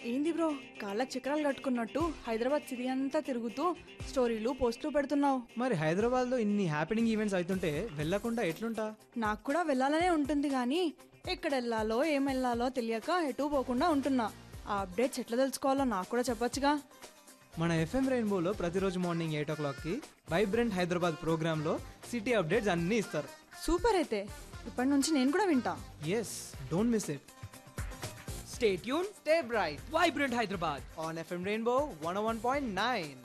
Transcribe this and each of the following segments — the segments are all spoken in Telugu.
ఏంది బ్రో కాళ్ళకి చక్రాలు కట్టుకున్నట్టు హైదరాబాద్ సిటీ అంతా తిరుగుతూ స్టోరీలు పోస్టులు పెడుతున్నావు మరి హైదరాబాద్లో ఇన్ని హ్యాపెనింగ్ ఈవెంట్స్ అవుతుంటే వెళ్ళకుండా ఎట్లుంటా నాకు కూడా వెళ్ళాలనే ఉంటుంది కానీ ఎక్కడ వెళ్ళాలో ఏం వెళ్ళాలో తెలియక ఎటు పోకుండా ఉంటున్నా ఆ అప్డేట్స్ ఎట్లా తెలుసుకోవాలో నాకు కూడా చెప్పొచ్చుగా మన ఎఫ్ఎం రెయిన్బోలో ప్రతిరోజు మార్నింగ్ ఎయిట్ ఓ క్లాక్కి వైబ్రెంట్ హైదరాబాద్ ప్రోగ్రాంలో సిటీ అప్డేట్స్ అన్నీ ఇస్తారు సూపర్ అయితే ఇప్పటి నుంచి నేను కూడా వింటా yes don't miss it stay tune stay bright Vibrant Hyderabad. On FM rainbow one one point nine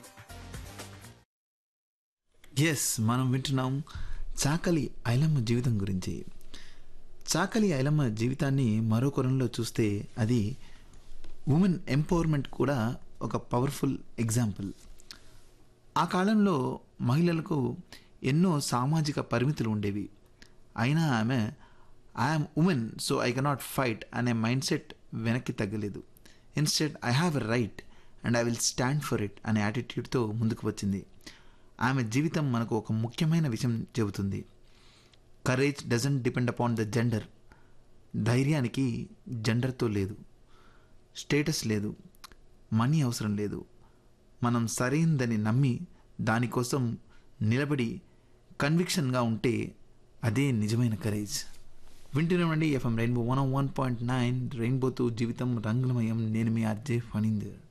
yes మనం వింటున్నాం చాకలి ఐలమ్మ జీవితం గురించి చాకలి ఐలమ్మ జీవితాన్ని మరో కోణంలో చూస్తే అది ఉమెన్ ఎంపవర్మెంట్ కూడా ఒక పవర్ఫుల్ ఎగ్జాంపుల్ ఆ కాలంలో మహిళలకు ఎన్నో సామాజిక పరిమితులు ఉండేవి అయినా ఆమె I'm women so I cannot fight అనే మైండ్ సెట్ వెనక్కి తగ్గలేదు instead I have a right and I will stand for it అనే యాటిట్యూడ్తో ముందుకు వచ్చింది ఆమె జీవితం మనకు ఒక ముఖ్యమైన విషయం చెబుతుంది courage doesn't depend upon the gender ధైర్యానికి జెండర్తో లేదు స్టేటస్ లేదు మనీ అవసరం లేదు మనం సరైందని నమ్మి దానికోసం నిలబడి కన్విక్షన్గా ఉంటే అదే నిజమైన కరేజ్ వింటున్నామండి FM rainbow one one point nine రెయిన్బోతో జీవితం రంగులమయం నేను మీ అర్జే ఫణీందర్